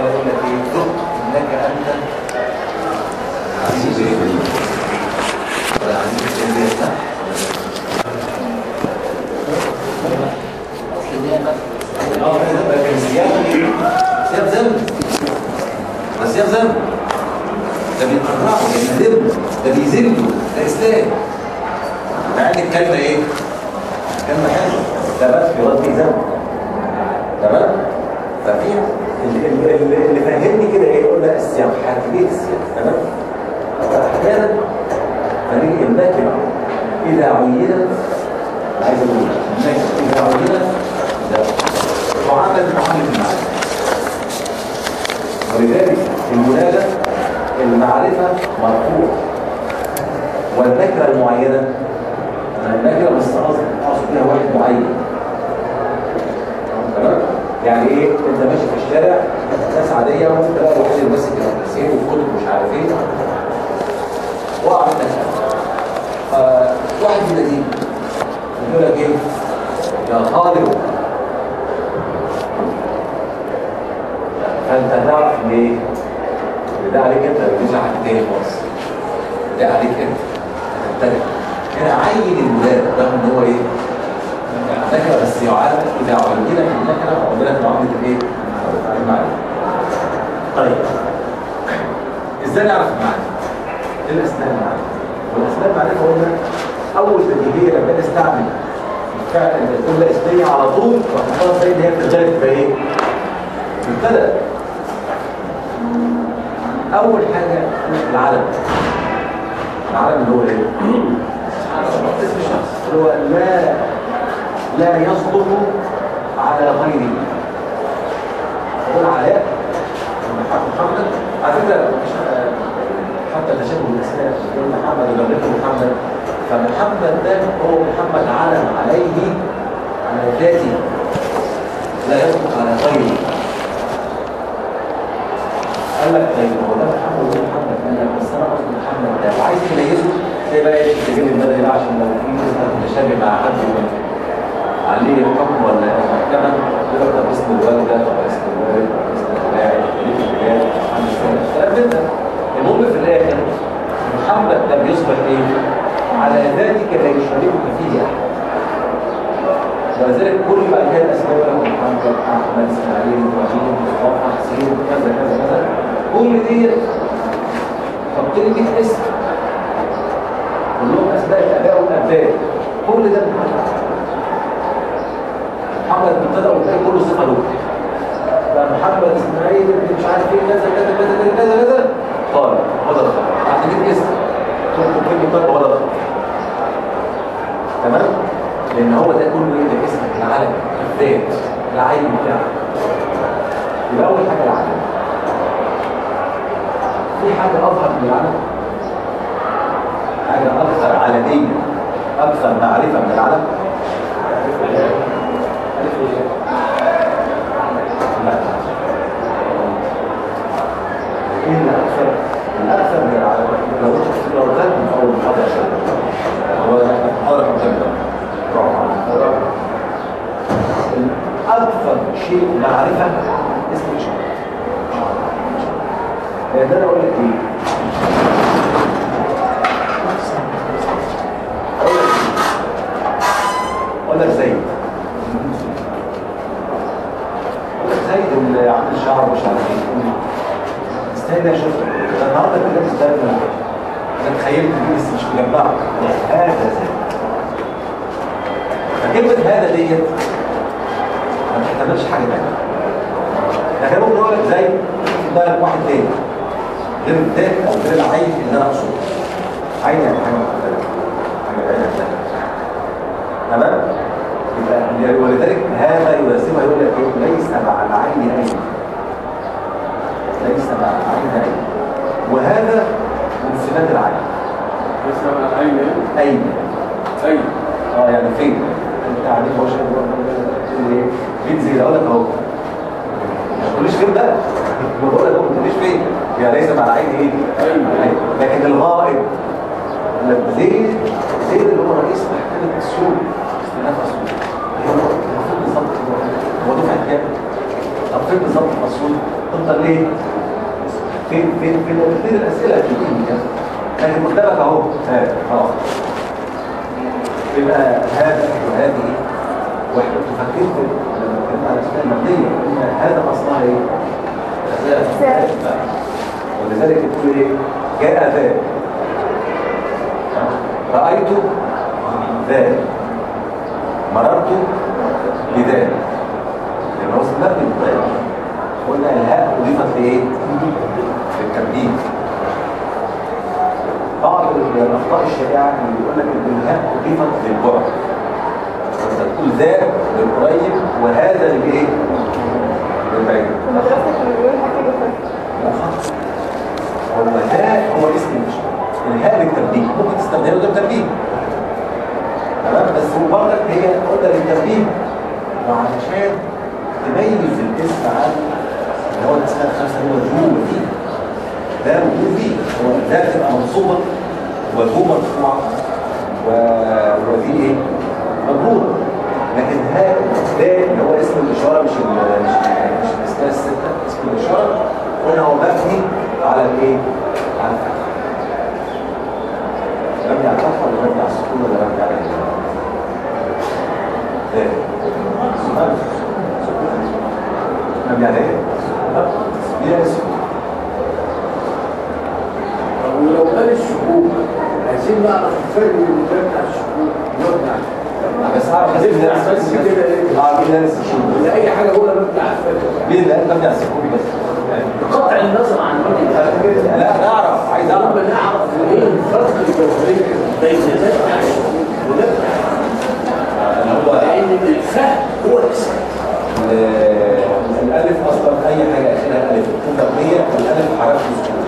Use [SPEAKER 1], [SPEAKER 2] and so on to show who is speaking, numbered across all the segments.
[SPEAKER 1] يقول لك ايه ذق انك انت عزيز كريم ولا عزيز كريم بيفتح سياب ذنب ده سياب ذنب ده بيقرعه ده بيذله ده بيذله ده اسلام مع ان الكلمه ايه؟ كلمه حلوه ده بس في رد ذنب تمام؟ ففي اللي, اللي, اللي فهمني كده ايه قلنا السياق حاجيه السياق تمام؟ احيانا فنيجي النكره اذا عينت عايز اقول النكره اذا عينت تعامل معامله المعرفه ولذلك المنادى المعرفه مرفوع والنكره المعينه النكره بس قصد اقصد بيها واحد معين تمام يعني ايه انت ماشي في الشارع ناس عاديه وانت بقى الوحيد اللي ماسك الحسين والكتب مش عارف ايه وقع منك آه واحد من الذين يقول لك ايه يا طالب فانت هتعرف ليه ده عليك انت مش على التاني خالص ده عليك انت هتنتبه هنا عين الولاد رغم ان هو ايه نكره بس يعاد اذا عملت لك النكره فعمل لك معامله الايه المعرفه طيب ازاي نعرف المعرفه ايه الاسماء المعرفه والاسماء المعرفه قلنا اول تدريبيه لما نستعمل الفعل الجمله اسميه على طول وهنحطها زي اللي هي بتختلف في ايه مبتدا اول حاجه العلم العلم اللي هو ايه اسم الشخص اللي هو لا لا يصدق على غيره يقول علاء محمد على فكره حتى تشابه الاسماء يقول محمد يبلغه محمد فمحمد ده هو محمد علم عليه على ذاته لا يصدق على غيره قال لك طيب هو ده محمد وده محمد قال لك بس انا قصدي محمد ده وعايز تميزه زي بقى ايه تجيب المدني ده عشان لو في نسبه متشابه مع حد عليه حكم ولا محكمه يقول لك طب اسم الوالده طب اسم الوالد طب اسم الفاعل تاريخ الرجال عن الكلام ده المهم في الاخر محمد ده بيصبح ايه؟ على ذلك لا يشاركك فيه احد ولذلك كل ما كان الاسماء له محمد احمد اسماعيل ابراهيم مصطفى حسين كذا كذا كذا كل دي حط لي 100 اسم كلهم اسماء الاباء والاباء كل ده محمد محمد مبتدا وتلاقي كله صفه له فمحمد اسماعيل مش عارف ايه كذا كذا كذا كذا كذا قال هذا الخبر هتجيب اسم تحط كلمه طيب هذا الخبر تمام لان هو ده كله ايه ده اسمك العلم الذات العين بتاعك يبقى اول حاجه العلم في حاجه اظهر من العلم حاجه اكثر علنيه اكثر معرفه من العلم لا ايه الاكثر الاكثر من العلم لو لو خدت من اول محاضره هو محاضره مكمله أكثر شيء معرفة اسم الإشارة لأن أنا أقول لك إيه أقول لك زيد أقول لك زيد اللي عامل شعر مش عارف إيه استنى شوف أنا النهارده كده استنى أنا تخيلت دي بس مش مجمعها هذا زيد فكلمة هذا ديت ما تحتملش حاجة تانية لكن ممكن اقول لك زي في بالك واحد تاني غير الذات او غير العين اللي انا اقصده عين يعني حاجة مختلفة حاجة بعيدة عنها تمام؟ يبقى ولذلك هذا يناسبها يقول لك ايه ليس مع العين عين ليس مع العين عين وهذا من صفات العين
[SPEAKER 2] ليس مع العين
[SPEAKER 1] اين
[SPEAKER 2] أين
[SPEAKER 1] اه يعني فين انت عليك هو شايف تقول ايه فين زي اقول لك اهو ما تقوليش فين بقى ما بقول لك ما تقوليش فين يعني ليس مع العين ايه
[SPEAKER 2] أين
[SPEAKER 1] لكن الغائب لما زيد زيد اللي هو رئيس محكمه السوق استئناف السوق هو المفروض بالظبط هو دفعه كام طب فين بالظبط المفصول تفضل ايه فين فين فين فين الاسئله اللي بتيجي كده لكن قدامك اهو ها خلاص يبقى هذا وهذه واحنا تفكرت لما اتكلمنا على الاسئله المبنيه ان هذا اصلها ايه؟
[SPEAKER 3] ذات.
[SPEAKER 1] ولذلك تقول ايه؟ جاء ذا رأيت ذا مررت بذا لأن هو اسم مبني بالذات قلنا الهاء أضيفت لإيه؟ للتمديد بعض الأخطاء الشائعة اللي يقول لك إن الهاء أضيفت للبعد فأنت تقول ذا للقريب وهذا للإيه؟ للبعيد
[SPEAKER 3] في مدرسة كانوا بيقولوا حاجة بس
[SPEAKER 1] لا خالص هو الهاء هو اسم مش الهاء للتربية ممكن تستخدمه للتربية تمام بس هو برضك هي قلنا للتربية وعشان تميز الاسم عن اللي هو الاسماء الخمسه اللي هو ذو وذي ده وذو ذي هو ده تبقى منصوبه وذو مرفوعه و- وذي ايه؟ مجرور لكن ها ده اللي هو اسم الاشاره مش ال- مش مش الاسماء السته اسم الاشاره قلنا هو مبني على الايه؟ على الفتح مبني على الفتح ولا مبني على السكون ولا مبني على ايه؟ ده مبني على ايه؟ بلا اسم
[SPEAKER 2] طب ولو قال الشكوك عايزين نعرف الفرق بين المبنى على الشكوك والمبنى على الشكوك.
[SPEAKER 1] بس عارف
[SPEAKER 2] عايزين نعرف بس كده ليه؟
[SPEAKER 1] اه مين اللي السكون
[SPEAKER 2] ولا اي حاجه هو مبنى على الفتح
[SPEAKER 1] مين اللي قال مبني على السكون بس
[SPEAKER 2] بقطع النظر عن مبنى على الفتح
[SPEAKER 1] لا نعرف عايز اعرف
[SPEAKER 2] لما نعرف ايه الفرق الجوهري بين مبنى على الشكوك ومبنى
[SPEAKER 1] اللي هو
[SPEAKER 2] لان الفهم هو الاسم
[SPEAKER 1] ال- الالف اصلا اي حاجه اخرها الف تكون مبنيه والالف حرف سكون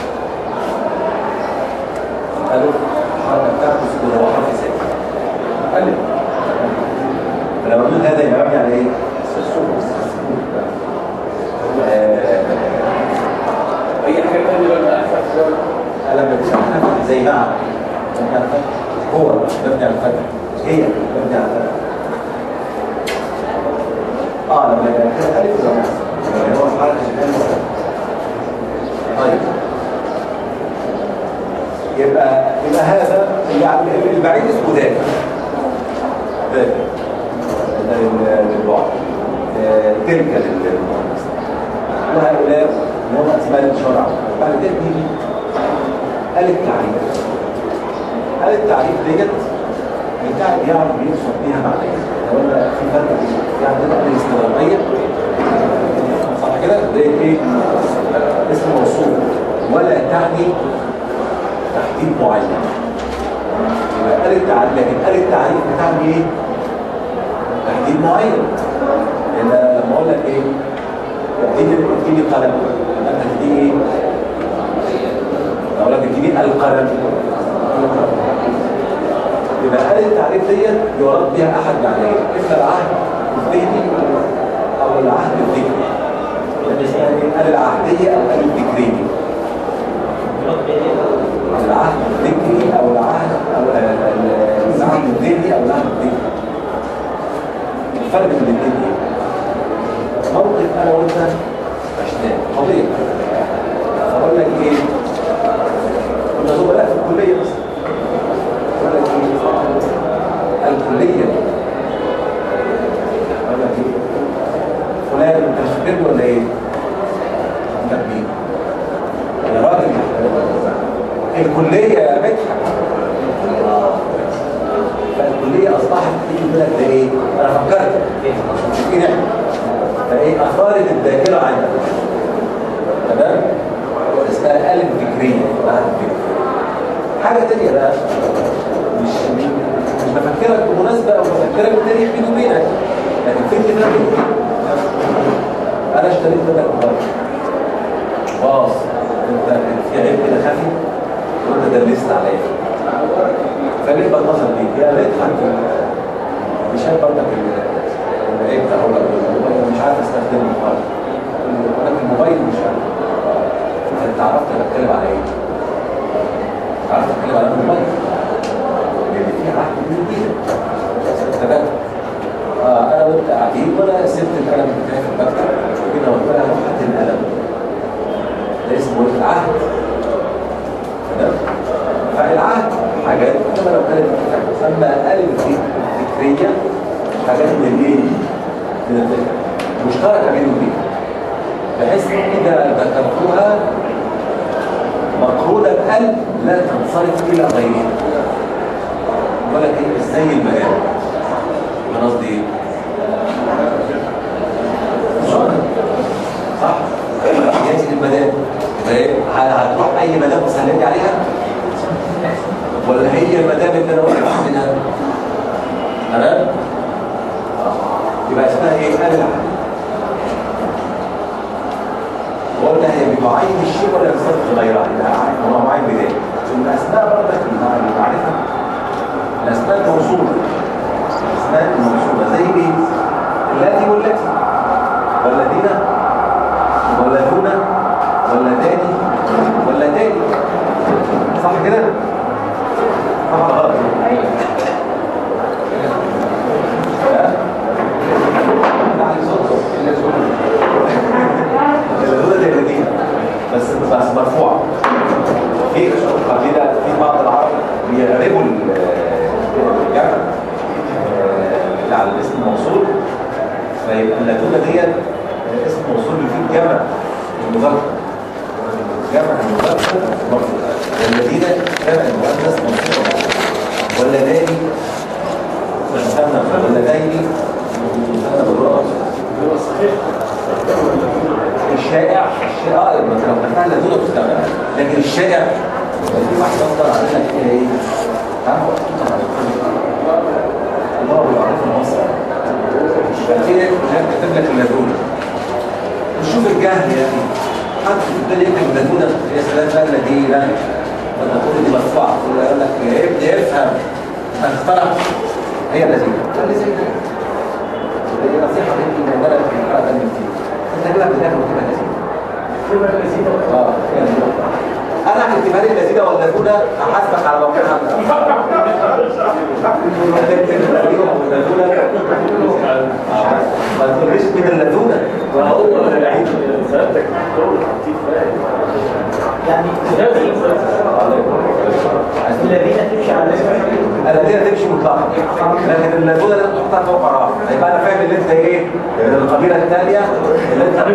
[SPEAKER 1] الالف حركه بتاعته سكون هو حرف ساكن الف فلما بقول هذا يبقى مبني على ايه؟ السكون السكون. آه،
[SPEAKER 2] اي حاجه ثانيه مبنى على الفتح
[SPEAKER 1] قلم الفتح زي مع مبني على الفتح هو مبني على الفتح هي مبني على الفتح اه لما يبقى كده الف يبقى مصر يعني هو حركه الالف طيب يبقى يبقى هذا يعني البعيد اسمه ذاك ذاك ده لل- للبعد آه، تلك للمؤنث وهؤلاء اللي هم اسماء الشرع بعد كده نيجي قال التعريف قال التعريف ديت بتاع يعرف بيوصف بيها معنى قلنا في فرق بين في عندنا الاستغرابيه صح كده ديت ايه اسم موصول ولا تعني تحديد معين يبقى قال التعريف لكن قال التعريف بتعني ايه تحديد معين لان لما اقول لك ايه اديني اديني قلم انت تديني ايه اقول لك اديني القلم يبقى هل التعريف ديت يراد بها احد معنيين اما العهد الذهني او العهد الذكري يعني اسمها ايه قال العهديه او قال الذكريه العهد الذكري او العهد او ال- ال- العهد الذهني او العهد الذكري الفرق بين الاثنين ايه موقف انا وانت عشناه قضيه اقول لك ايه كنا زملاء في الكليه بس اقول لك ايه الكليه اقول لك ايه فلان انت مش فاكرني ولا ايه؟ انت مين؟ يا راجل الكليه يا مدحت فالكليه اصبحت تيجي يقول لك ده ايه؟ انا فكرت مش كده فايه اثارت الذاكره عندك تمام؟ اسمها الف فكريه بعد فكرة. حاجه تانية بقى مش مش مش بفكرك بمناسبه او بفكرك بتاريخ بيني وبينك لكن في اتفاق بيني وبينك انا اشتريت منك موبايل خلاص انت كان في عيب كده خفي وانت دلست عليا فجيت بتصل بيك يا ريت حتى مش عارف برضك العيب ده هو الموبايل مش عارف استخدمه خالص انا في الموبايل مش عارف انت عرفت انا بتكلم على ايه؟ عرفت اتكلم على الموبايل لان في عهد بيني وبينك تمام آه انا وانت قاعدين وانا سبت القلم بتاعي في المكتب وجينا تسمى الف فكريه حاجات من ايه؟ من الفكر مشتركه بين الاثنين بحيث اذا ذكرتها مقرونه بقلب لا تنصرف الى غيرها ولا ايه ازاي البيان انا قصدي ايه؟ صح؟ ياتي المدام هتروح اي مدام تسلمي عليها ولا هي المدام اللي انا واقف منها تمام يبقى اسمها ايه قلع ولا هي بتعين الشيء ولا بصرف غيرها هو معين بذلك الاسماء برضك المعرفه الاسماء الموصوله الاسماء الموصوله زي ايه التي والتي والذين ولا دون ولا داني ولا داني صح كده صح ولا غلط ها؟ لا، عليك صوت. اللذوذة زي اللذيذة بس بس مرفوعة في قبيلة في بعض العرب بيغربوا ال- الجمع آه، اللي على الاسم الموصول فيبقى اللذوذة ديت اسم موصول فيه جمع المذكر جمع المذكر مرفوع والذين جمع المؤنث منصوب واللذان مثنى واللذين مثنى بالرأس
[SPEAKER 2] هو صحيح
[SPEAKER 1] الشائع الشائع مثلا لو كان لذوذة تستعمل لكن الشائع في واحد افضل علينا كده ايه ها الله يعرف المصر فكده كان كاتب لك اللذوذة شوف الجهل يا اخي حد في الدنيا يكتب اللذوذة يا سلام بقى اللذيذة ولا تقول دي مرفوعة ولا يقول لك يا ابني افهم اخترع هي اللذيذة قال لي زي كده دي نصيحة يمكن موجودة في الحلقة تانية كتير انت كده بتاكل كده لذيذة
[SPEAKER 2] كلمة لذيذة
[SPEAKER 1] اه هي لذيذة انا هكتبها لي اللذيذة ولا دونة احاسبك على موقعها ما تقوليش من اللذونة
[SPEAKER 2] وهو العيد سألتك دكتور خطيب فاهم
[SPEAKER 4] يعني الذين تمشي على الاسم
[SPEAKER 1] الذين تمشي مطلقا لكن اللذونة لازم تحطها فوق راس يبقى انا فاهم ان انت ايه من القبيلة الثانية اللي انت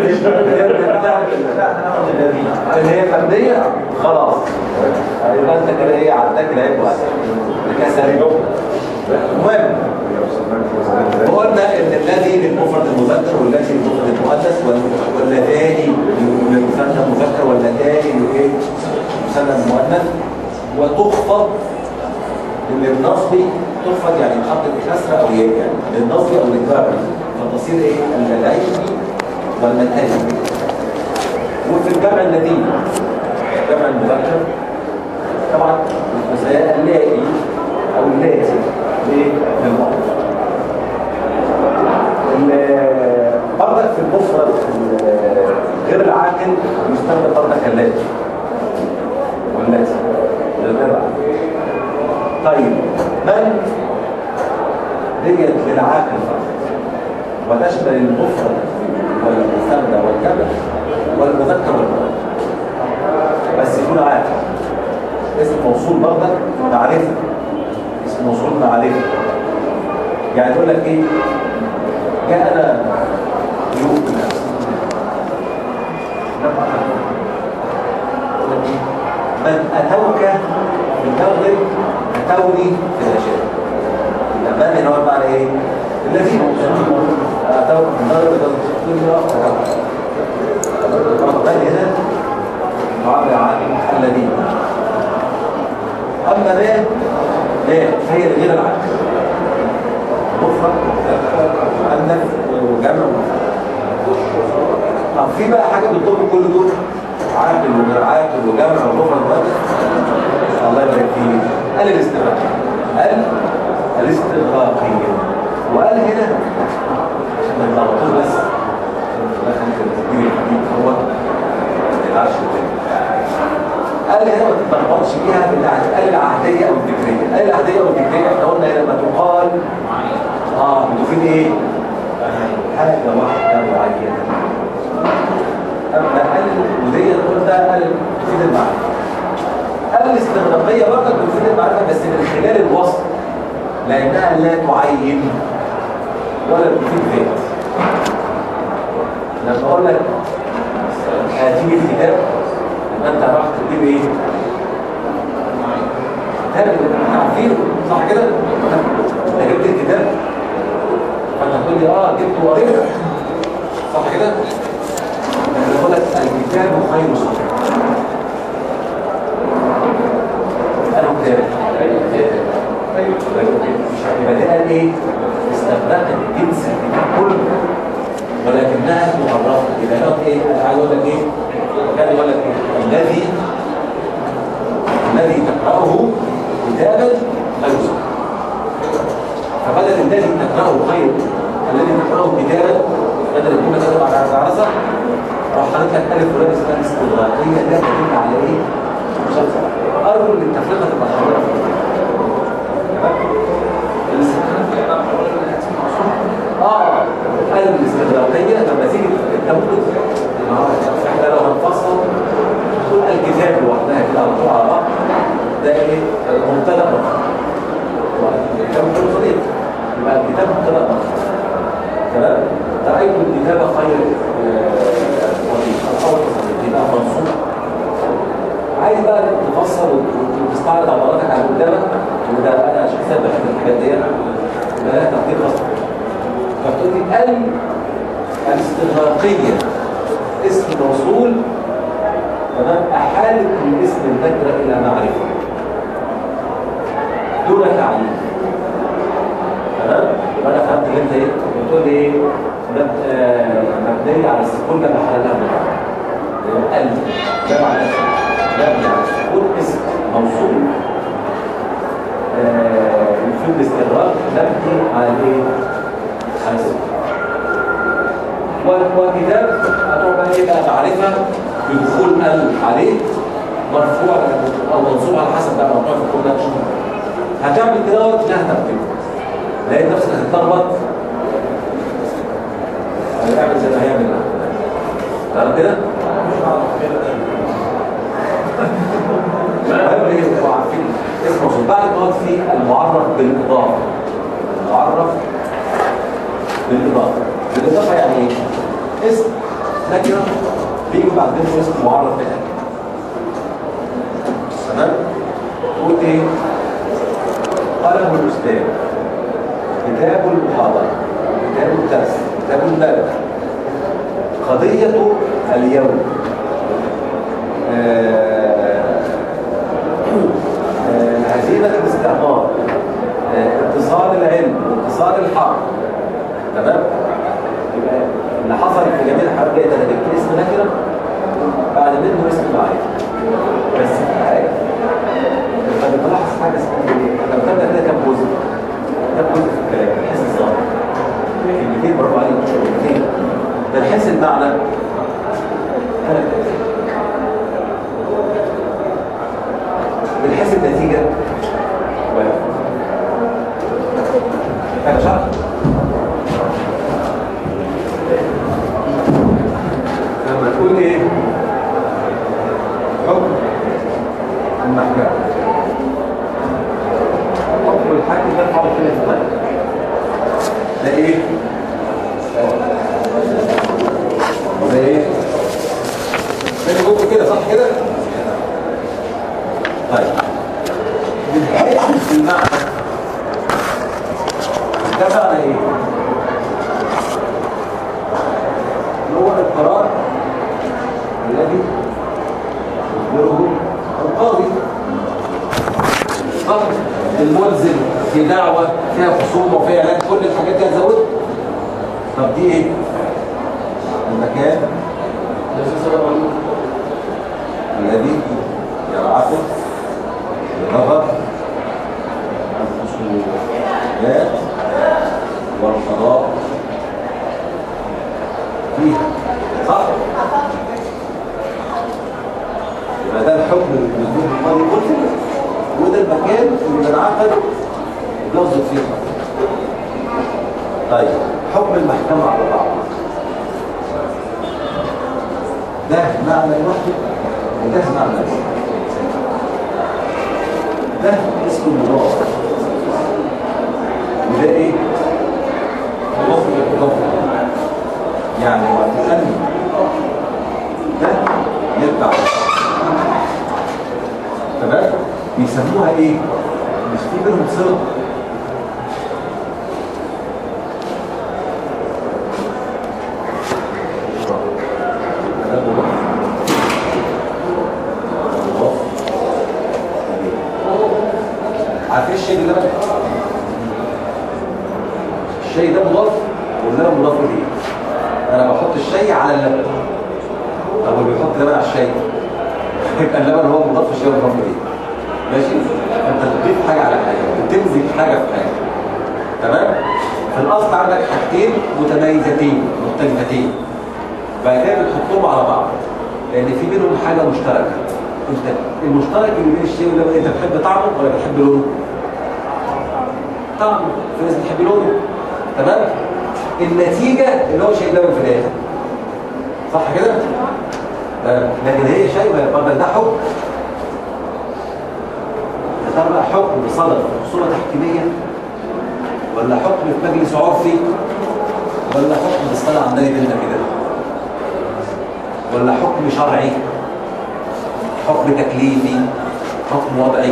[SPEAKER 1] اللي هي مبنية خلاص يبقى انت كده ايه عداك العيب وقت كسر المهم وقلنا ان الذي للمفرد المذكر والذي للمفرد المؤنث وال- واللذان للمثنى المذكر واللذان للايه المثنى المؤنث وتخفض للنصب تخفض يعني تحط كسره او ياء يعني للنصب او للجر فتصير ايه اللذين واللذان وفي الجمع الذين جمع المذكر طبعا مثلا اللائي او اللاتي ليه؟ للمؤنث ال- برضك في المفرد ال- غير العاقل يستخدم برضك اللاتي واللاتي للغير العاقل طيب من ديت للعاقل فقط وتشمل المفرد والمثنى والجمع والمذكر والمؤنث بس يكون عاقل اسم موصول برضك معرفه اسم موصول معرفه يعني تقول لك ايه جاءنا ضيوف من من اتوك بالمغرب اتوني بالعشاء يبقى من هو معنى ايه الذين اتوك بالمغرب اتوك من هنا معامل عن الذين اما ما ما فهي غير العقل مفرد مؤنث وجمع طب في بقى حاجه بتضم كل دول عاقل وغير عاقل وجمع ومفرد مؤنث الله يبارك فيه قال الاستغراق قال الاستغراقية وقال هنا عشان ما يتلخبطوش بس الله يخليك التدبير الحديث هو ما يتعرفش قال هنا ما تتلخبطش فيها بتاعت قال العهدية أو الذكرية قال العهدية أو الذكرية احنا قلنا هنا لما تقال اه بتفيد ايه؟ حاجة واحدة معينة أما قال ودي قلنا قال تفيد المعرفة قال الاستغراقية برضه بتفيد المعرفة بس من خلال الوصف لانها لا تعين ولا تفيد ذات لما اقول لك هاتي الكتاب يبقى انت راح تجيب ايه؟ كتاب اللي احنا عارفينه صح كده؟ انت جبت الكتاب فانت هتقول لي اه جبته وقريته صح كده؟ لكن بقول لك الكتاب خير صح انا كتاب مش هتبقى ده قال ايه؟ استغرقت جنس الكتاب كله ولكنها معرفه يبقى هنا ايه؟ انا عايز اقول لك ايه؟ كان يقول لك ايه؟ الذي الذي تقرأه كتابا خير صح فبدل الذي تقرأه خير الذي تقرأه كتابا بدل الجملة تقرأ على عرسة راح حضرتك لك ألف ولام اسمها استغراقية لا تدل على إيه؟ مسلسل أرجو إن التفرقة تبقى حاضرة اه الاستغراقية لما تيجي انت ممكن احنا لو هنفصل تقول الكتاب لوحدها كده على طول على بعض ده ايه؟ مبتدأ الكتاب كله صديق يبقى الكتاب مبتدأ تمام؟ رأيت الكتاب خير صديق الأول صديق يبقى منصوب عايز بقى تفصل وتستعرض عباراتك على قدامك وده انا شخصيا بحب الحاجات دي يبقى لها تقدير خاص فتقول لي ال الاستغراقيه اسم موصول تمام احالت من اسم النكره الى معرفه دون تعيين تمام يبقى انا فهمت ان انت ايه بتقول لي ايه مب- آه، مبنيه على السكون ده محل لها مضارع ال ده معناه مبني على السكون اسم موصول آه، يفيد الاستغراق مبني على ايه؟ على السكون و- وكتاب هتروح بقى ايه بقى معرفه بدخول ال عليه مرفوع او منصوب على حسب بقى موضوع في الكود ده نشوف هتعمل كده وقت لا هتعمل لقيت نفسك هتتلخبط هيعمل زي ما هيعمل ده. تمام كده؟ المهم ايه تبقوا عارفين اسم موصول بعد ما قلت في المعرف بالاضافه المعرف بالاضافه بالاضافه يعني ايه؟ اسم نكره بيجي بعد منه اسم معرف بنكره تمام؟ تقول ايه؟ قلم الاستاذ كتاب المحاضره كتاب الدرس كتاب البلد قضيه اليوم آه، آه، هزيمة الاستعمار آه، انتصار العلم انتصار الحرب تمام يبقى اللي حصل في جميع الحرب ده انا جبت اسم نكره بعد منه اسم معين بس في حاجه انت بتلاحظ حاجه اسمها ايه؟ لما بتبدا كده كام جزء كام جزء في الكلام بتحس الظاهر كلمتين برافو عليك كلمتين بنحس المعنى ثلاث أجزاء. بنحس النتيجة واحد محتاج شرح لما تقول ايه حكم المحكمة حكم الحاكم ده حاول كده في الغد ده ايه ده ايه ده جوه كده صح كده طيب بنحس المعنى ده معنى ايه اللي هو القرار الذي يصدره القاضي طب الملزم في دعوة فيها خصومة وفيها اعلان كل الحاجات دي هتزودها طب دي ايه المكان الذي يرعاكم بنظر الخصومات والقضاء فيها صح؟ يبقى ده الحكم اللي بيكون القاضي الملزم وده المكان اللي بنعقد لفظ فيه طيب حكم المحكمة على بعض ده معنى لوحده وده معنى لوحده ده اسم مضاف وده ايه مضاف مضاف يعني وقت ان ده يتبع تمام بيسموها ايه مش في بينهم صله ده مضاف مضاف عارفين الشيء اللي انا الشيء ده مضاف واللبن مضاف اليه انا بحط الشيء على اللبن طب اللي بيحط لبن على الشاي يبقى اللبن هو مضاف الشيء مضاف اليه ماشي انت بتضيف حاجه على حاجه بتمزج حاجه في حاجه تمام في الاصل عندك حاجتين متميزتين مختلفتين بعد كده بتحطهم على بعض لان في بينهم حاجه مشتركه انت المشترك اللي بين الشيء واللبن انت بتحب طعمه ولا بتحب لونه طعمه في ناس بتحب لونه تمام النتيجه اللي هو شيء لبن في الاخر صح كده تمام. لكن هي شيء ما يقبل ده حكم يا ترى بقى حكم بصدد صوره تحكيميه ولا حكم في مجلس عرفي ولا حكم بالصلاه عندنا بينا كده ولا حكم شرعي حكم تكليفي حكم وضعي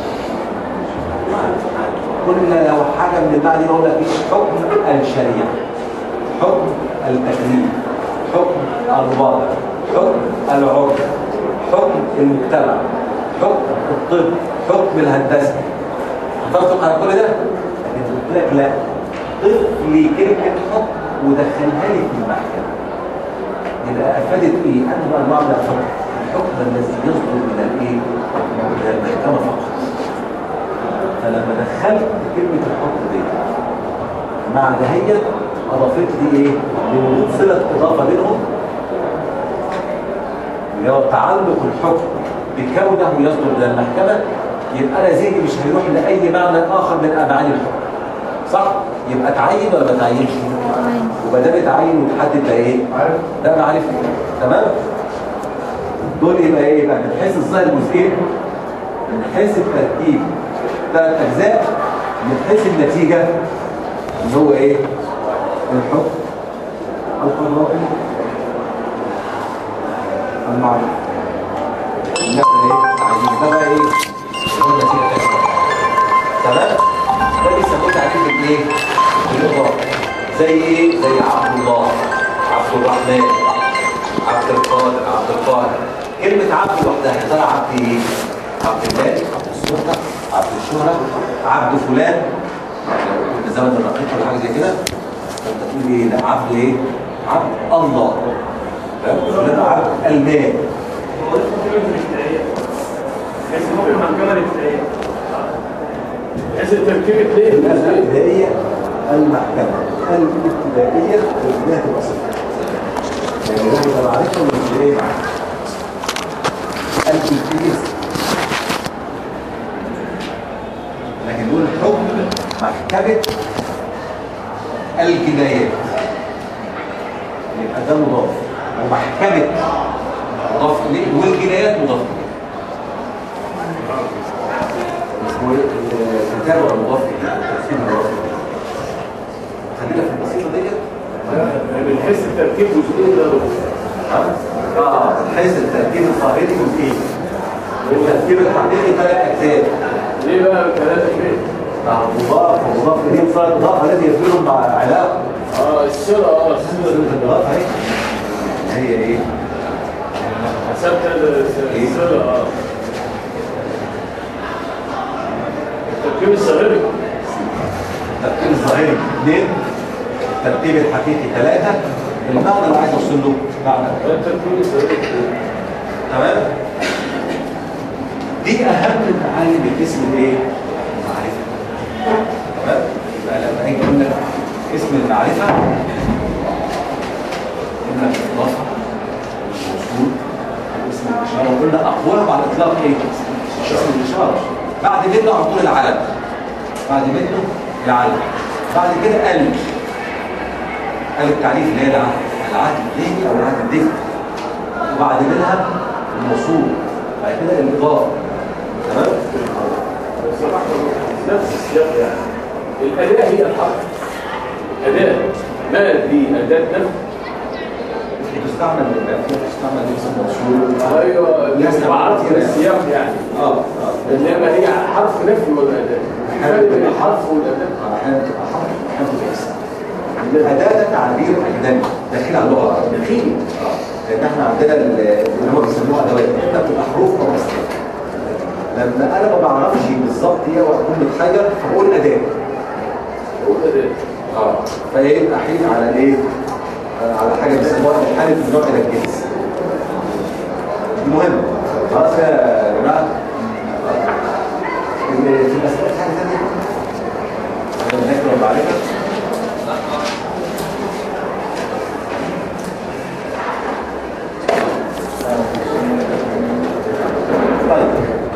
[SPEAKER 1] كل لو حاجة من المعنى دي نقول لك ايه حكم الشريعة حكم التكليف حكم الوضع حكم العرف حكم المجتمع حكم الطب حكم الهندسة هتفرق على كل ده لكن قلت لك لا ضيف لي كلمة حكم ودخلها لي في المحكمة يبقى افادت ايه انه انواع من الحكم الحكم الذي يصدر من الايه من المحكمه فقط فلما دخلت كلمه الحكم دي مع دهيت اضافت لي ايه لوجود صله اضافه بينهم اللي هو تعلق الحكم بكونه يصدر من المحكمه يبقى انا ذهني مش هيروح لاي معنى اخر من معاني الحكم صح يبقى تعين ولا ما تعينش وما دام اتعين وتحدد ده ايه ده معرفه تمام دول يبقى ايه يبقى من حيث الظاهر جزئين من حيث الترتيب ثلاث اجزاء من حيث النتيجه اللي هو ايه الحكم القضائي المعروف اللي احنا ايه عايزين ده بقى ايه هو النتيجه بتاعتنا. تمام ده بيسموه تعريف الايه الاضافه زي ايه زي عبد الله عبد الرحمن عبد القادر عبد القاهر كلمه عبد لوحدها يا ترى عبد ايه عبد الله عبد السلطه عبد الشهره عبد فلان لو كنت زمن الرقيق ولا حاجه زي كده فانت تقول ايه لا عبد ايه عبد الله فاهم؟ فلان عبد المال
[SPEAKER 2] بحيث التركيب اثنين
[SPEAKER 1] الابتدائية المحكمة الابتدائية الابتدائية تبقى صفر يعني ده يبقى معرفة من الابتدائية معرفة الابتدائية لكن دول حكم محكمة الجنايات يبقى ده مضاف ومحكمة مضاف إليه والجنايات مضاف إليه اسمه ايه الكتابة المضاف إليه الترتيب المضاف إليه خلينا في البسيطة ديت
[SPEAKER 2] من حيث التركيب جزئين ده
[SPEAKER 1] اه حيث الترتيب الظاهري جزئين والترتيب الحقيقي ثلاث اجزاء
[SPEAKER 2] ليه بقى ثلاثة فين؟
[SPEAKER 1] آه، مضاف ومضاف اليه صار مضاف الذي يدخلهم مع علاقه
[SPEAKER 2] اه الصلة اه
[SPEAKER 1] صورة
[SPEAKER 2] الصلة
[SPEAKER 1] المضاف اهي هي ايه
[SPEAKER 2] حسبت الصلة اه التركيب الصغيري
[SPEAKER 1] الترتيب الظاهري اثنين الترتيب الحقيقي ثلاثة المعنى اللي عايز اوصل له معنى
[SPEAKER 2] التركيب الصغيري
[SPEAKER 1] تمام دي اهم المعاني من اسم الايه المعرفه تمام يبقى لما اجي اقول لك اسم المعرفه قلنا الاضافه والوصول واسم الاشاره وقلنا اقوالهم على الاطلاق ايه اسم الاشاره بعد منه على طول العلم بعد منه العلم بعد كده ال ال التعريف اللي هي العهد العهد الذهني او العهد الذهني وبعد منها الوصول بعد كده الإضافة تمام؟
[SPEAKER 2] بصراحة نفس السياق يعني الأداة هي الحرف أداة ما دي أداة نفس
[SPEAKER 1] بتستعمل بتستعمل اسم موصول
[SPEAKER 2] أيوه
[SPEAKER 1] ناس
[SPEAKER 2] بعض
[SPEAKER 1] كتير يعني.
[SPEAKER 2] السياق يعني
[SPEAKER 1] اه اه
[SPEAKER 2] إنما هي حرف نفي والأداة الفرق بين الحرف والأداة
[SPEAKER 1] احيانا بتبقى حرف احيانا بتبقى اسم الاداة ده تعبير اجنبي داخل على اللغه العربيه
[SPEAKER 2] دخيل
[SPEAKER 1] اه لان احنا عندنا ال- اللي هم بيسموها ادوات احنا بتبقى حروف او اسماء لما انا ما بعرفش بالظبط ايه واكون متحير فبقول اداه
[SPEAKER 2] هو أداة
[SPEAKER 1] اه فايه احيل على ايه آه، على حاجه بيسموها حاله النوع الى الجنس المهم خلاص يا جماعه ال- في المسألة حاجه ثانيه انا بنذاكر المعرفه طيب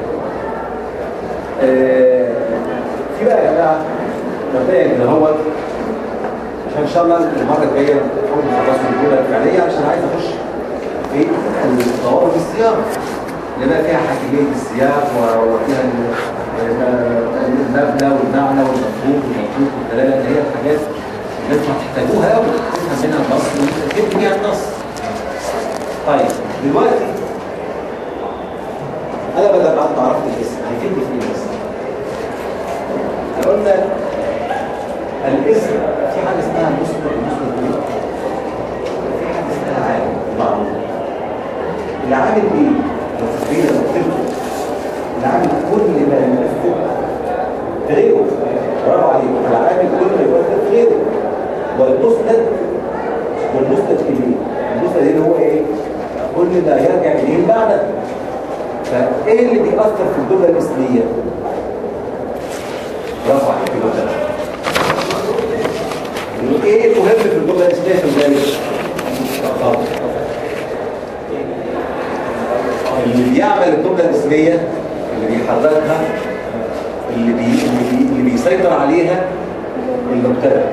[SPEAKER 1] آه، في بقى يا جماعه مبدئيا كده هو عشان ان شاء الله المره الجايه نحاول نخلصوا الجمله الفعليه عشان عايز اخش في الضوابط السياق اللي بقى فيها حاكميه السياق و- وفيها ال- ال- المبنى والمعنى والمفهوم والمنطوق والكلام اللي هي الحاجات اللي انتوا هتحتاجوها قوي تفهم منها النص وتكتب بيها النص. طيب دلوقتي انا بدل ما انت عرفت الاسم هيفيدني في ايه بس؟ احنا قلنا الاسم في حاجه اسمها المسند المسند دي في حاجه اسمها عامل معروف العامل ايه؟ لو فاكرين لو قلت العامل كل ما يمثل غيره برافو عليك العامل كل ما يمثل غيره والمسند والمسند اليه المسند اللي هو ايه؟ كل ما يرجع اليه المعنى فايه اللي بيأثر في الجمله الاسميه؟ برافو عليك الجمله ايه المهم في الجمله الاسميه في الغالب؟ الخبر. اللي بيعمل الجمله الاسميه اللي بيحركها اللي بي... اللي, بي... اللي بيسيطر عليها المبتدا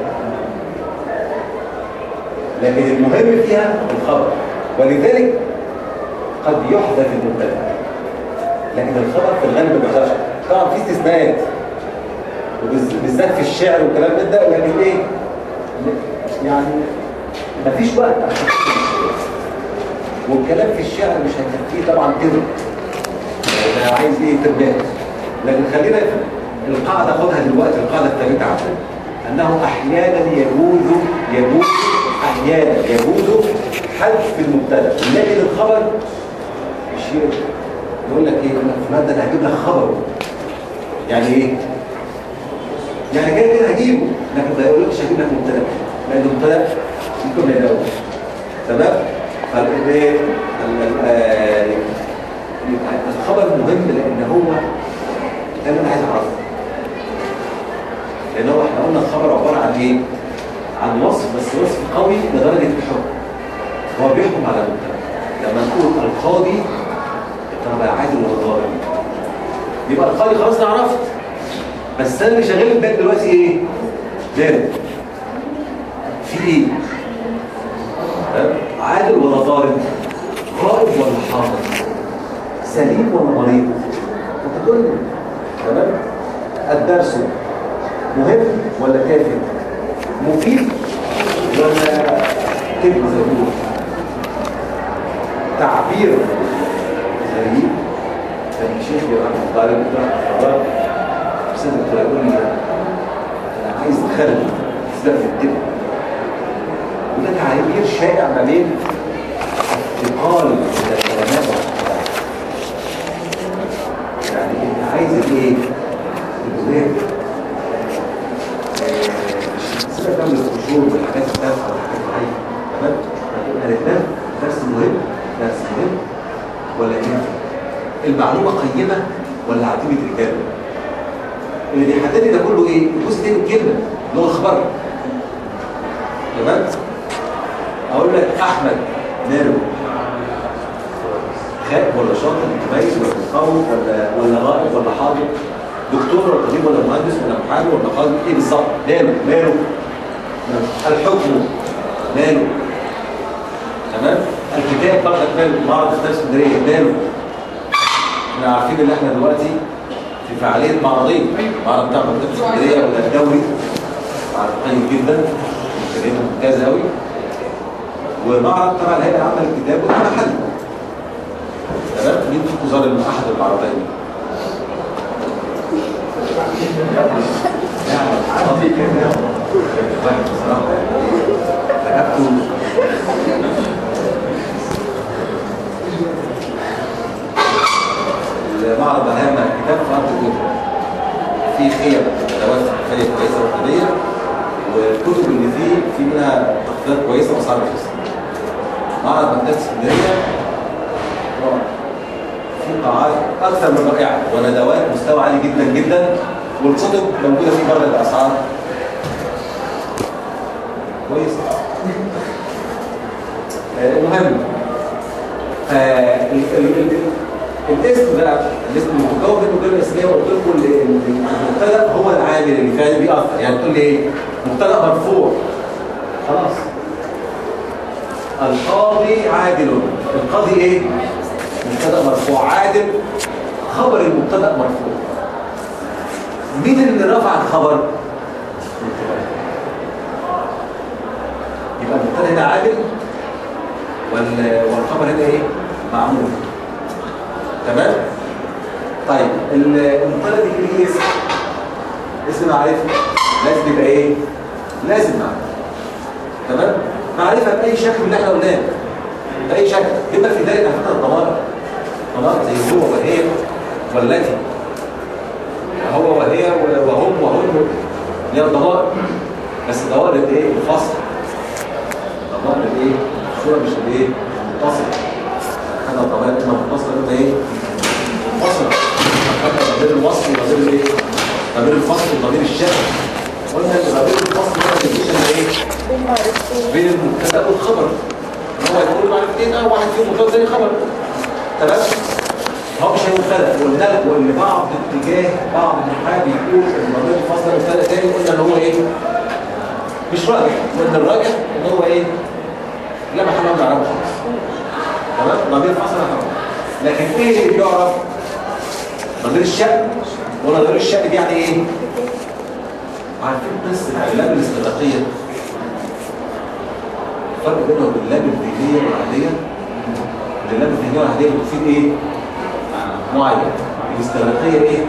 [SPEAKER 1] لكن المهم فيها الخبر ولذلك قد يحذف المبتدا لكن الخبر في الغالب ما بيحذفش طبعا في استثناءات وبالذات في الشعر والكلام من ده لكن ايه يعني مفيش وقت عشان والكلام في الشعر مش هيكفيه طبعا كده ده عايز ايه تربيات لكن خلينا القاعده خدها دلوقتي القاعده الثابته عندنا انه احيانا يجوز يجوز احيانا يجوز حذف المبتدا لكن الخبر مش يقول لك ايه يقول لك فلان ده انا هجيب لك خبره يعني ايه يعني كده كده هجيبه لكن ما يقولكش هجيب لك مبتدا لان المبتدا يكون من الاول تمام فالايه الخبر مهم لان هو ده اللي انا عايز اعرفه لان هو احنا قلنا الخبر عباره عن ايه عن وصف بس وصف قوي لدرجه الحكم هو بيحكم على المبتدا لما نقول القاضي طب يا عادل ولا ظالم يبقى القاضي خلاص انا عرفت بس انا اللي شغال البال دلوقتي ايه ظالم في ايه تمام؟ عادل ولا ظالم غائب ولا حاضر سليم ولا مريض انت تقول لي تمام الدرس مهم ولا كافي مفيد ولا كلمه زي ما بيقولوا؟ تعبير غريب كان الشيخ يرحمه الله عليه بتاع بس انت يقول لي انا عايز اتخلي سبب الدم وده تعبير شائع ما بين انتقال الكلمات والأحكام. يعني انت عايز الايه؟ الولاد سيبك بقى من القشور والحاجات التافهه والحاجات الحيه تمام؟ هتبقى الاثنين درس مهم درس مهم ولكن المعلومه قيمه ولا عديمه رجاله؟ اللي بيحدد لي ده كله ايه؟ الجزء ده من الكلمه اللي هو الخبر تمام؟ اقول لك احمد ماله خائب ولا شاطر متميز ولا متفوق ولا ولا غائب ولا حاضر دكتور ولا طبيب ولا مهندس ولا محامي ولا قاضي ايه بالظبط ماله ماله الحكم ماله تمام الكتاب برضك ماله معرض كتاب اسكندريه ماله احنا عارفين ان احنا دلوقتي في فعاليه معرضين معرض بتاع مكتبه اسكندريه وده الدوري معرض طيب جدا امكانياته ممتازه قوي ومعرض تبع الهيئه العامه للكتاب وده محلي تمام مين فيكم زار احد المعرضين المعرض الهام الكتاب في ارض الكتب في خيم ادوات ثقافيه كويسه وطنيه والكتب اللي فيه في منها تخفيضات كويسه واسعار رخيصه معرض مكتبه اسكندريه في قاعات اكثر من رائعه وندوات مستوى عالي جدا جدا والكتب موجوده في بره الاسعار كويس آه، المهم آه، ال- ال- ال- الاسم بقى الاسم المكون منه كلمه اسميه وقلت لكم ال- ال- المبتدا هو العامل اللي فعلا بيأثر يعني تقول لي ايه مبتدا مرفوع خلاص القاضي عادل القاضي ايه مبتدا مرفوع عادل خبر المبتدا مرفوع مين اللي رفع الخبر يبقى المبتدا هنا عادل وال- والخبر هنا ايه معمول تمام طيب ال- المبتدا دي ليه اسم اسم معرفه لازم يبقى ايه لازم معرفه تمام معرفه باي شكل من اللي احنا قلناه باي شكل يبقى في دايره على فكره الضمائر ضمائر زي هو وهي والتي هو وهي وهم وهن اللي هي الضمائر بس ضمائر الايه الفصل ضمائر الايه الصوره مش الايه متصله خدنا الضمائر اما متصله قلنا ايه منفصله خدنا ضمير الوصل وضمير الايه ضمير الفصل وضمير الشكل قلنا ان ضمير الفصل ده ديفيشن ايه بين المبتدا والخبر ان هو يقول معرفتين او واحد فيهم مبتدا زي خبر تمام هو مش هيبقى قلنا لكم ان بعض اتجاه بعض النحاة بيقول ان ضمير الفصل مبتدا تاني قلنا ان هو ايه مش راجح وان الراجح ان هو ايه لا محل له نعرفه خالص تمام ضمير الفصل نعرفه لكن ايه اللي بيعرف ضمير الشأن ولا ضمير الشأن دي يعني ايه عارفين قصه اللام الاستغراقيه الفرق بينها وبين اللام الذهنيه والعاديه ان اللام الذهنيه والعاديه بتفيد ايه معين الاستغراقيه ايه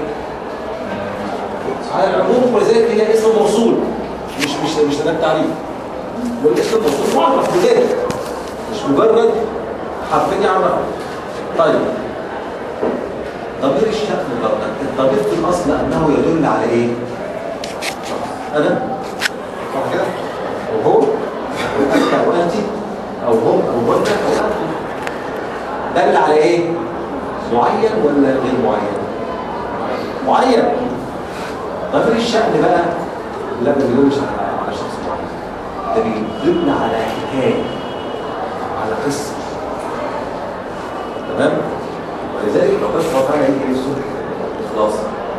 [SPEAKER 1] على العموم ولذلك هي اسم موصول مش مش مش ده التعريف والاسم الموصول معرف بذلك مش مجرد حرفين يعرف طيب ضمير الشأن والضمير الضمير في الاصل انه يدل على ايه انا صح كده وهو وانت وانت او هم او هن او انتم دل على ايه معين ولا غير معين معين ضمير الشأن بقى لا ما بيدلش على على شخص معين ده بيدل على حكايه على قصه تمام ولذلك ربنا سبحانه وتعالى يجي في سوره الاخلاص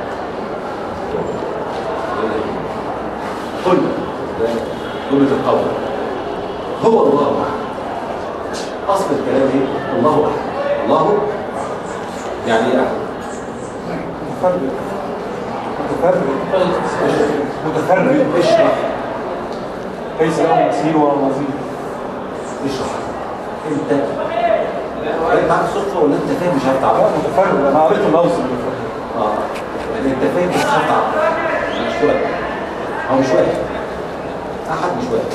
[SPEAKER 1] قل جملة القول هو الله أحد أصل الكلام إيه؟ الله أحد الله يعني إيه أحد
[SPEAKER 5] متفرد متفرد متفرد
[SPEAKER 1] اشرح
[SPEAKER 5] ليس له مثيل ولا نظير
[SPEAKER 1] اشرح أنت جاي معاك صدفة ولا أنت فاهم مش عارف
[SPEAKER 5] لا
[SPEAKER 1] تعبر؟
[SPEAKER 5] متفرد انا قريت اللفظ المتفرد
[SPEAKER 1] آه يعني أنت فاهم بس مش عارف تعبر مش واحد هو مش واحد أحد مش واحد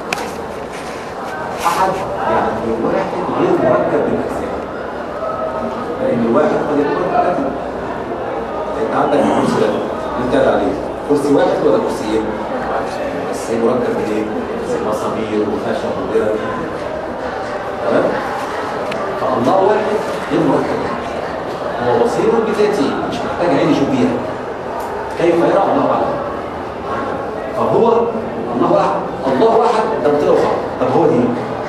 [SPEAKER 1] أحد يعني واحد غير مركب بالأجزاء لأن الواحد قد يكون مركب انت عندك الكرسي ده اللي انت قاعد عليه كرسي واحد ولا كرسيين بس هي مركب من ايه مسامير وخشب ودرج تمام فالله واحد غير مركب هو بصير بذاته مش محتاج عين يشوف بيها كيف يرى الله اعلم فهو الله واحد الله واحد ده قلت له خلاص طب هو دي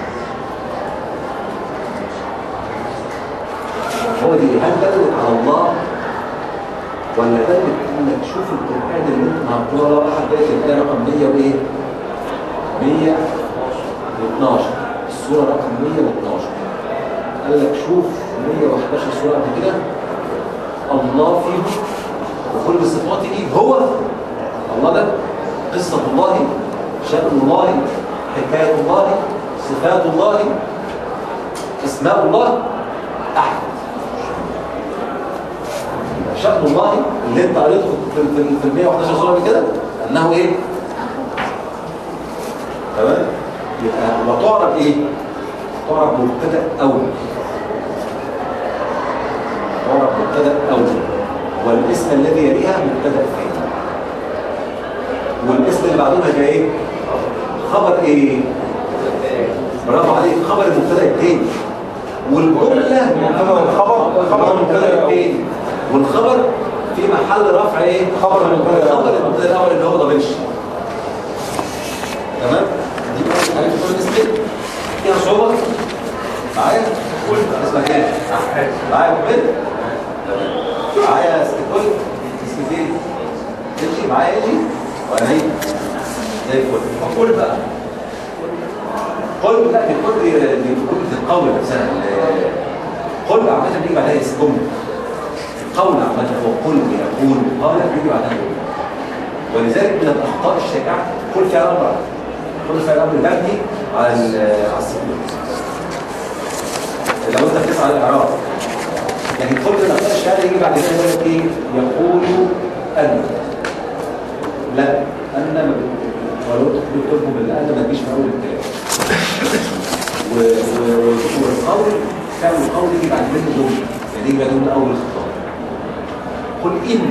[SPEAKER 1] هو دي هل دلت على الله ولا دلت انك تشوف القران اللي انت هتقراه احد بيت الايه رقم 100 وايه 112 السوره رقم 112 قال لك شوف 111 سوره قبل كده الله فيهم وكل صفاته هو الله ده قصة الله شأن الله حكاية الله صفات الله اسماء الله أحد شأن الله اللي انت قريته في في في ال 111 سورة قبل كده انه ايه؟ تمام؟ يبقى وتعرف ايه؟ تعرف مبتدا اول تعرف مبتدا اول والاسم الذي يليها مبتدا ثاني والاسم اللي بعدها هيبقى ايه؟ خبر ايه؟ برافو عليك خبر المبتدا الثاني والجمله
[SPEAKER 5] خبر الخبر
[SPEAKER 1] خبر المبتدا الثاني والخبر في محل رفع ايه؟
[SPEAKER 5] خبر المبتدأ الأول.
[SPEAKER 1] خبر المبتدا الاول اللي هو ضمير تمام؟ دي بقى حاجات كل اسمين فيها صعوبه معايا؟ قول اسمك ايه؟ معايا يا محمد؟ معايا اسكتول اسمك ايه؟ يجي معايا يجي وانا ايه؟ زي الفل فقول بقى قل لا دي كل دي كل دي القول نفسها قل عامة بيجي بعدها اسم جملة القول عامة هو قل يقول قال بيجي بعدها جملة ولذلك من الأخطاء الشائعة قل فيها أمر قل فيها الأمر مبني على ال- على السكون لو أنت بتسعى على الإعراب لكن كل من الأخطاء الشائعة يجي بعد كده يقول لك إيه يقول أن لا أن ما بت- ولو تكتبه بالأن ما تجيش من أول الكلام و- و- والقول كان القول يجي بعد منه جمله يعني يجي بعد منه اول الخطاب قل ان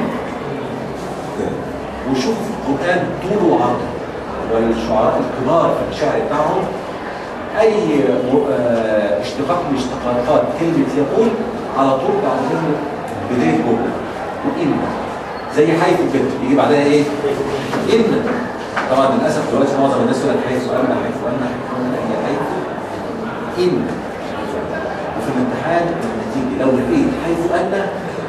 [SPEAKER 1] وشوف القران طول وعرض والشعراء الكبار في الشعر بتاعهم اي م- آه، اشتقاق من اشتقاقات كلمه يقول على طول بعد كلمه بدايه جمله وان زي حيث البنت يجي بعدها ايه؟ ان طبعا للاسف دلوقتي معظم الناس يقول لك حيث ان حيث ان حيث ان هي حيث ان وفي الامتحان لما تيجي لو لقيت حيث ان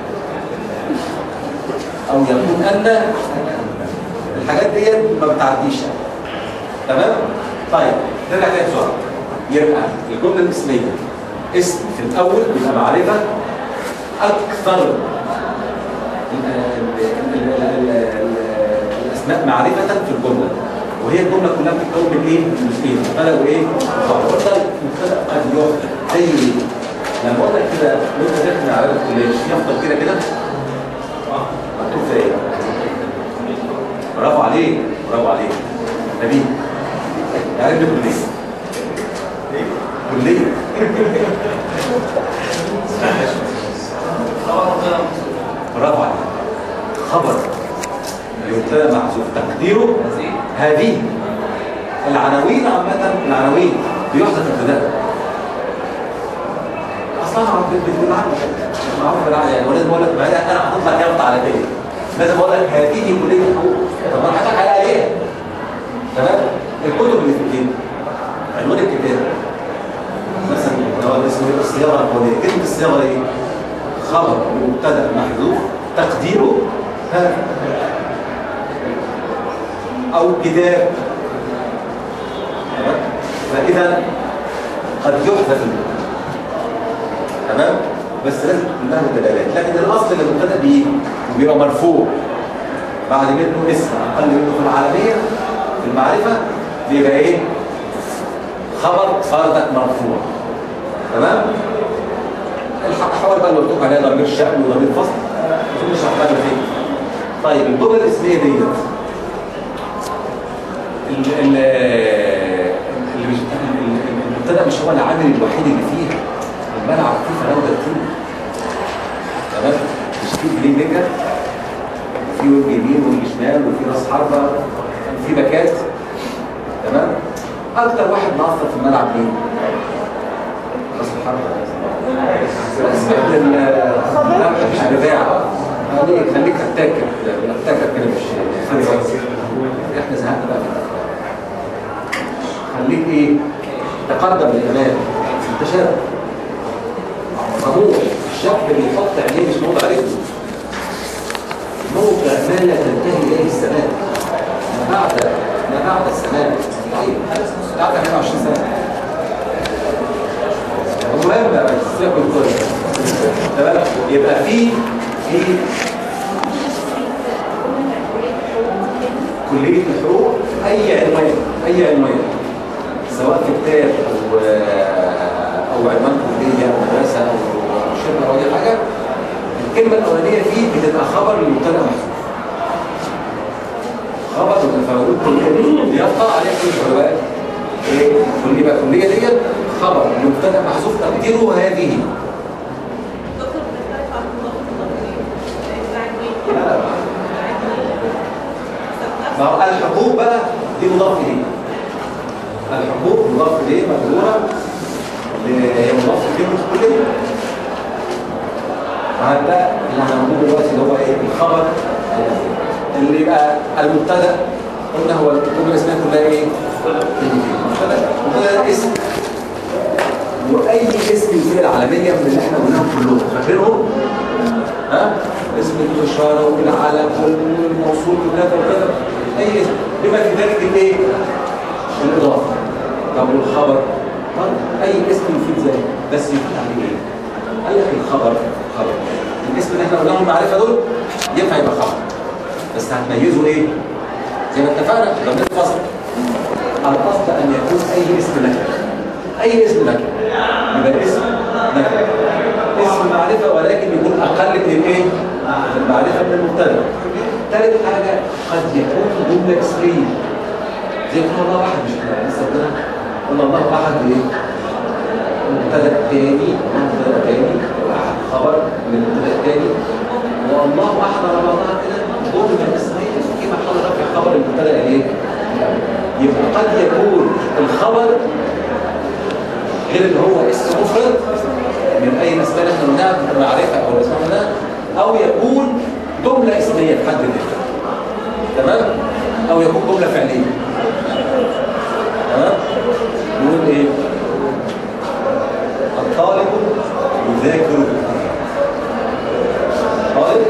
[SPEAKER 1] او يكون ان الحاجات ديت ما بتعديش تمام طيب نرجع تاني بسرعه يبقى الجمله الاسميه اسم في الاول يبقى معرفه اكثر ال- ال- ال- ال- ال- الاسماء معرفه في الجمله وهي الجمله كلها بتتكون من ايه؟ من ايه؟ مبتدا وايه؟ خبر مبتدا مبتدا قد يحدث زي ايه؟ لما اقول لك كده وانت داخل على الكوليج يفضل كده كده مكتوب في ايه؟ برافو عليك برافو عليك نبيل يعني ابن كليه كليه برافو عليك خبر يبتدى محذوف تقديره هذه العناوين عامة العناوين بيحذف ابتداء اصلا معروف بالعقل معروف بالعقل يعني ولازم اقول لك ما هي انا هحط لك يافطه على كده لازم اقول لك هذه كليه حقوق طب ما انا هضحك عليها ليه؟ تمام الكتب اللي في الكتاب عنوان الكتاب مثلا هو اسمه ايه الصياغه القوليه كلمه الصياغه ايه؟ خبر مبتدا محذوف تقديره ها او كتاب تمام؟ فاذا قد يحذف المبتدا تمام بس لازم تكون له دلالات لكن الاصل اللي المبتدا بيجي وبيبقى مرفوع بعد منه اسم اقل منه في العالميه في المعرفه بيبقى ايه خبر فردك مرفوع تمام الحوار بقى اللي قلت لكم عليها ضمير شأن وضمير فصل مش هحتاج فيه طيب الجمله الاسميه ديت ال- ال- اللي مش ال- ال- المبتدا مش هو العامل الوحيد اللي فيها الملعب فيه فراوده كتير تمام مش في جنيه نجا وفي وجه يمين ووجه شمال وفي راس حربه وفي باكات تمام اكتر واحد مأثر في الملعب مين؟ راس الحربه اسمع لل لا مش دفاع خليك خليك اتاكر اتاكر كده مش احنا زهقنا بقى من الأفكار. خليك ايه تقدم للامام انت شاب طموح الشاب اللي يحط عينيه مش موضع رجله موقع ما لا تنتهي اليه السماء ما بعد ما بعد السماء طيب بعد 22 سنه المهم بقى سيبك من كل ده. تمام يبقى في في اي عنوان سواء في كتاب او او عنوان كليه او مدرسه او شركه او اي حاجه الكلمه الاولانيه فيه بتبقى خبر للمبتدا محذوف خبر فبقول كليه دي بيقع عليها كل بقى ايه كليه بقى كليه ديت خبر لمبتدا محذوف تقديره هذه
[SPEAKER 6] دكتور بنختلف عن المضاف والمضاف إليه.
[SPEAKER 1] لا لا
[SPEAKER 6] العنوان.
[SPEAKER 1] ما هو الحقوق بقى دي مضاف اليه الحقوق مضاف اليه مجروره ل- هي مضاف اليه مش كليه فهذا اللي احنا هنقوله دلوقتي اللي هو ايه الخبر اللي يبقى المبتدا قلنا هو الجمله اسمها كلها ايه؟ مبتدا مبتدا اسم واي اسم من العالميه من اللي احنا قلناهم كلهم فاكرينهم؟ ها؟ اسم الاشاره والعلم والموصول وكذا وكذا اي اسم بما في ذلك الايه؟ الاضافه طب والخبر؟ طب اي اسم يفيد ذلك بس يفيد عليه ايه؟ قال لك الخبر خبر الاسم اللي احنا قلناهم المعرفه دول ينفع يبقى خبر بس هتميزه ايه؟ زي ما اتفقنا ضمن الفصل الاصل ان يكون اي اسم نكره اي اسم نكره يبقى اسم نكره اسم معرفه ولكن يكون اقل من الايه؟ المعرفه من المبتدا ثالث حاجه قد يكون جمله اسميه زي قول الله احد مش احنا لسه قلنا قلنا الله احد ايه؟ مبتدا تاني مبتدا تاني واحد خبر من المبتدا التاني والله احد على بعضها كده جمله اسميه في محل رفع خبر المبتدا ايه؟ يبقى قد يكون الخبر غير اللي هو اسم مفرد من اي اسماء اللي احنا قلناها معرفه او اسماء قلناها او يكون جمله اسميه في حد ذاتها تمام او يكون جمله فعليه تمام نقول ايه الطالب يذاكر الطالب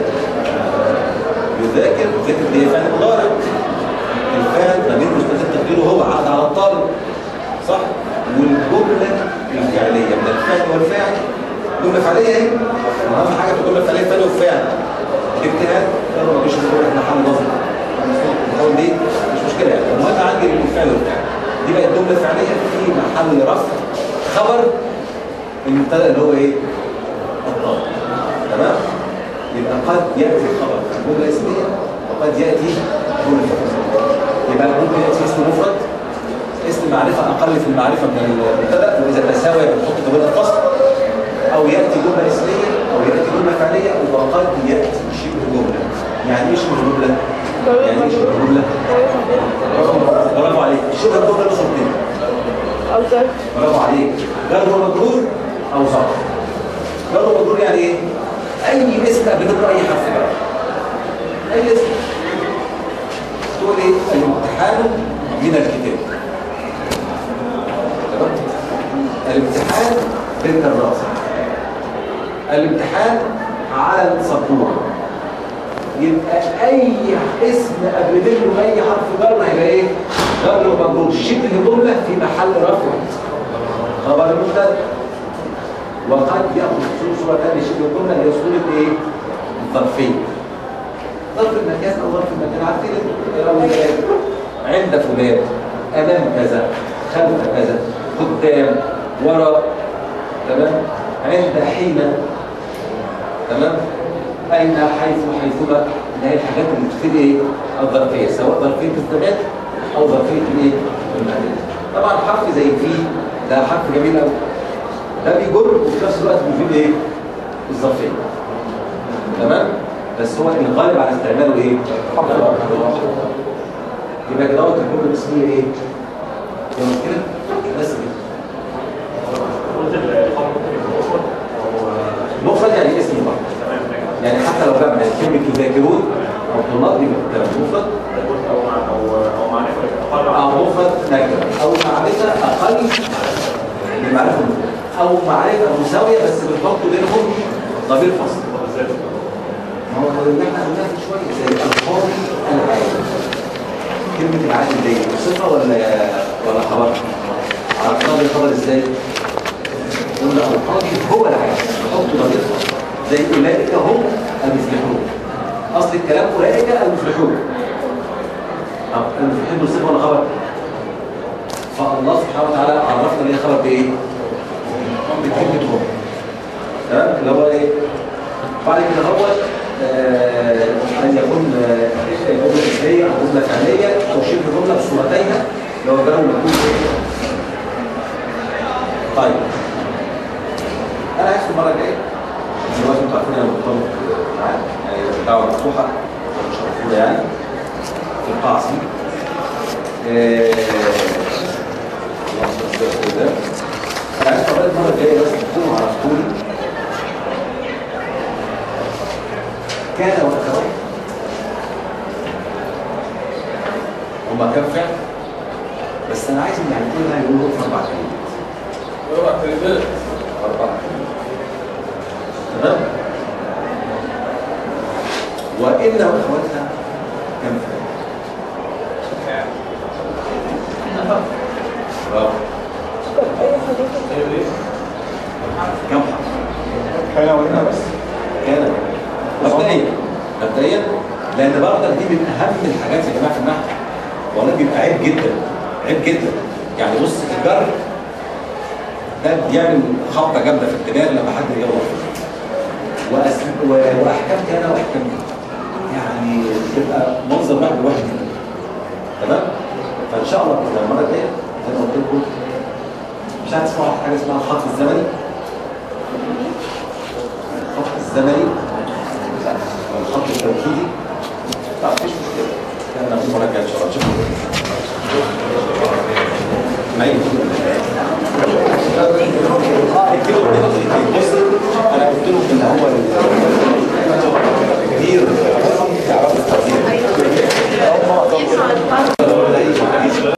[SPEAKER 1] يذاكر ذاكر دي فعل مضارع الفعل ضمير مستتر تقديره هو عاد على الطالب صح والجمله الفعليه من الفعل والفاعل جمله فعليه اهي اهم حاجه في الجمله الفعليه فعل وفاعل اجتهاد يلا مفيش نقول احنا حل نظر القول دي مش مشكله يعني المهم عندي الفعل والفعل دي بقت جمله فعليه في محل رفع خبر المبتدا اللي هو ايه الطالب تمام يبقى قد ياتي الخبر جمله اسميه وقد ياتي جمله فعليه يبقى ممكن ياتي اسم مفرد اسم معرفة أقل في المعرفة من المبتدا وإذا تساوي بنحط ضمن الفصل أو يأتي جملة اسمية أو يأتي جملة فعلية وقد يأتي شبه جملة يعني إيه شبه جملة؟ يعني إيه شبه جملة؟ برافو- برافو عليك شبه جملة له صورتين
[SPEAKER 3] أو ظرف
[SPEAKER 1] برافو عليك جر ومجرور أو ظرف جر ومجرور يعني إيه؟ أي اسم قبل منه أي حرف جر أي اسم تقول إيه؟ الامتحان من الكتاب تمام؟ الامتحان بالكراسة الامتحان على السبورة يبقى اي اسم قبل منه اي حرف جر هيبقى ايه جر ومجرور شبه جمله في محل رفع خبر المبتدا وقد ياخذ صوره ثانيه شبه جمله هي صوره ايه الظرفيه ظرف المكان او ظرف المكان عارفين الاولاد عند فلان امام كذا خلف كذا قدام وراء تمام عند حين تمام اين حيث حيثما ده هي الحاجات اللي بتفيد ايه الظرفيه سواء ظرفيه الزمان او ظرفيه الايه المكان طبعا حرف زي في ده حرف جميل قوي ده بيجر وفي نفس الوقت بيفيد ايه الظرفيه تمام بس هو الغالب على استعماله ايه يبقى كده وقت الجمله الاسميه ايه يوم كده بس كده مفرد يعني اسم برضه يعني حتى لو جمع كلمه يذاكرون او طلاب دي بتبقى مفرد او مفرد نكره او معرفه اقل من معرفه المفرد او معرفه مساويه بس بنحط بينهم ضمير فصل ما هو اللي احنا قلناها من شويه زي الفاظ العادل كلمه العادل دي صفه ولا ولا خبر؟ عرفناها بالخبر ازاي؟ قلنا القاضي هو العادل نحط ضمير فصل زي اولئك هم المفلحون اصل الكلام اولئك المفلحون اه المفلحون دول صفه ولا خبر؟ فالله سبحانه وتعالى عرفنا ان هي خبر بايه؟ بكلمه هو تمام اللي هو ايه؟ بعد كده هو آه، ان يكون آه، جمله اسميه او جمله فعليه او شبه جمله بصورتيها اللي هو جمله مكتوب طيب انا عايزكم المره الجايه دلوقتي انتوا عارفين انا مرتبط معاك يعني دعوه مفتوحه شرفونا يعني في القاعه سي آه، اللهم صل على سيدنا محمد. انا عايز قبل المره الجايه بس تكونوا عرفتوني كان واخوات هما كام فعل بس انا عايز يعني كل ده يقولوا في اربع كلمات
[SPEAKER 2] اوعى كلمات
[SPEAKER 1] أربعة تمام وإن وأخواتها كم فعل برافو كم حرف
[SPEAKER 5] كان وهنا بس
[SPEAKER 1] كان مبدئيا مبدئيا لان برضه دي من اهم الحاجات يا جماعه في النحو والله بيبقى عيب جدا عيب جدا يعني بص الجر ده بيعمل خبطه جامده في الدماغ لما حد يغلط وأس- و- واحكام كان واحكام كان يعني بتبقى منظر واحد لواحد كده تمام فان شاء الله كده المره الجايه زي ما قلت لكم مش عارف تسمعوا حاجه اسمها الخط الزمني الخط الزمني او الخط التوكيدي لا مفيش مشكله كان نعمل المره الجايه ان شاء الله نشوف معين